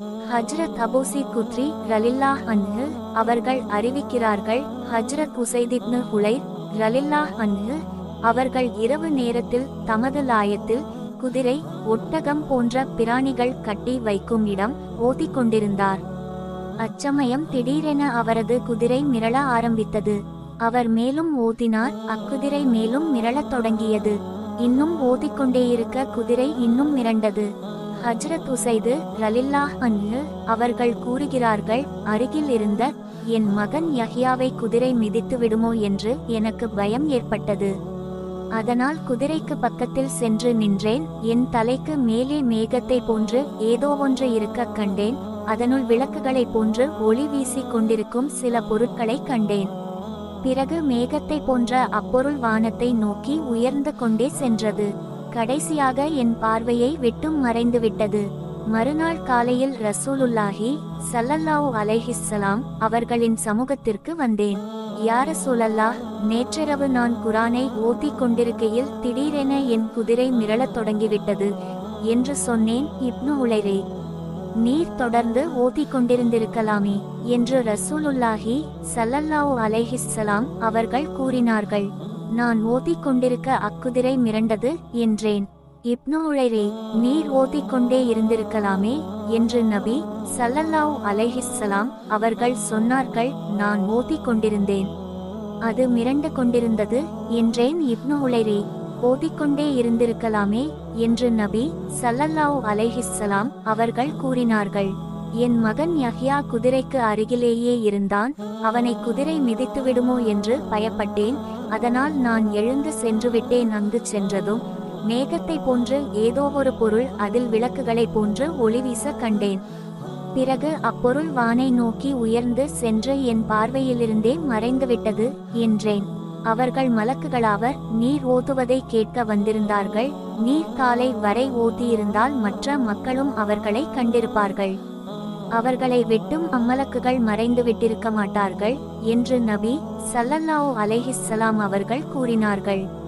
ஹஜ்ரத் அபூசி குத்ரி ரலில்லாஹ் அன்ஹு அவர்கள் அறிவிக்கிறார்கள் ஹஜ்ரத் உசைதிப்னு ஹுலைர் ரலில்லாஹ் அன்ஹு அவர்கள் இரவு நேரத்தில் தமது லாயத்தில் குதிரை ஒட்டகம் போன்ற பிராணிகள் கட்டி வைக்கும் இடம் ஓதிக் கொண்டிருந்தார் அச்சமயம் திடீரென அவரது குதிரை மிரள ஆரம்பித்தது அவர் மேலும் ஓதினார் அக்குதிரை மேலும் மிரளத் தொடங்கியது இன்னும் ஓதிக்கொண்டே இருக்க குதிரை இன்னும் மிரண்டது ஹஜ்ரத் உசைது ரலில்லாஹ் அன்ஹு அவர்கள் கூறுகிறார்கள் அருகில் இருந்த என் மகன் யஹ்யாவை குதிரை மிதித்து விடுமோ என்று எனக்கு பயம் ஏற்பட்டது அதனால் குதிரைக்கு பக்கத்தில் சென்று நின்றேன் என் தலைக்கு மேலே மேகத்தை போன்று ஏதோ ஒன்று இருக்க கண்டேன் அதனுள் விளக்குகளைப் போன்று ஒளி வீசிக் கொண்டிருக்கும் சில பொருட்களை கண்டேன் பிறகு மேகத்தை போன்ற அப்பொருள் வானத்தை நோக்கி உயர்ந்து கொண்டே சென்றது கடைசியாக என் பார்வையை விட்டும் மறைந்துவிட்டது மறுநாள் காலையில் ரசூலுல்லாஹி ஸல்லல்லாஹு அலைஹிஸ்ஸலாம் அவர்களின் சமூகத்திற்கு வந்தேன் யார சூழல்லாஹ் நேற்றிரவு நான் குரானை ஓதிக் கொண்டிருக்கையில் திடீரென என் குதிரை மிரளத் தொடங்கிவிட்டது என்று சொன்னேன் இப்னு உளைரே நீர் தொடர்ந்து ஓதிக் கொண்டிருந்திருக்கலாமே என்று ரசூலுல்லாஹி ஸல்லல்லாஹு அலைஹிஸ்ஸலாம் அவர்கள் கூறினார்கள் நான் ஓதிக் கொண்டிருக்க அக்குதிரை மிரண்டது என்றேன் இப்னு உளைரே நீர் ஓதிக் கொண்டே இருந்திருக்கலாமே என்று நபி ஸல்லல்லாஹு அலைஹிஸ்ஸலாம் அவர்கள் சொன்னார்கள் நான் ஓதிக் கொண்டிருந்தேன் அது மிரண்டு கொண்டிருந்தது என்றேன் இப்னு உளைரே ஓதிக்கொண்டே இருந்திருக்கலாமே என்று நபி ஸல்லல்லாஹு அலைஹிஸ்ஸலாம் அவர்கள் கூறினார்கள் என் மகன் யஹ்யா குதிரைக்கு அருகிலேயே இருந்தான் அவனை குதிரை மிதித்து விடுமோ என்று பயப்பட்டேன் அதனால் நான் எழுந்து சென்று விட்டேன் அங்கு சென்றதும் மேகத்தை போன்று ஏதோ ஒரு பொருள் அதில் விளக்குகளைப் போன்று ஒளி வீச கண்டேன் பிறகு அப்பொருள் வானை நோக்கி உயர்ந்து சென்று என் பார்வையிலிருந்தே மறைந்துவிட்டது என்றேன் அவர்கள் மலக்குகளாவர் நீர் ஓதுவதை கேட்க வந்திருந்தார்கள் நீர் காலை வரை ஓதியிருந்தால் மற்ற மக்களும் அவர்களை கண்டிருப்பார்கள் அவர்களை விட்டும் அம்மலக்குகள் மறைந்து விட்டிருக்க மாட்டார்கள் என்று நபி ஸல்லல்லாஹு அலைஹிஸ்ஸலாம் அவர்கள் கூறினார்கள்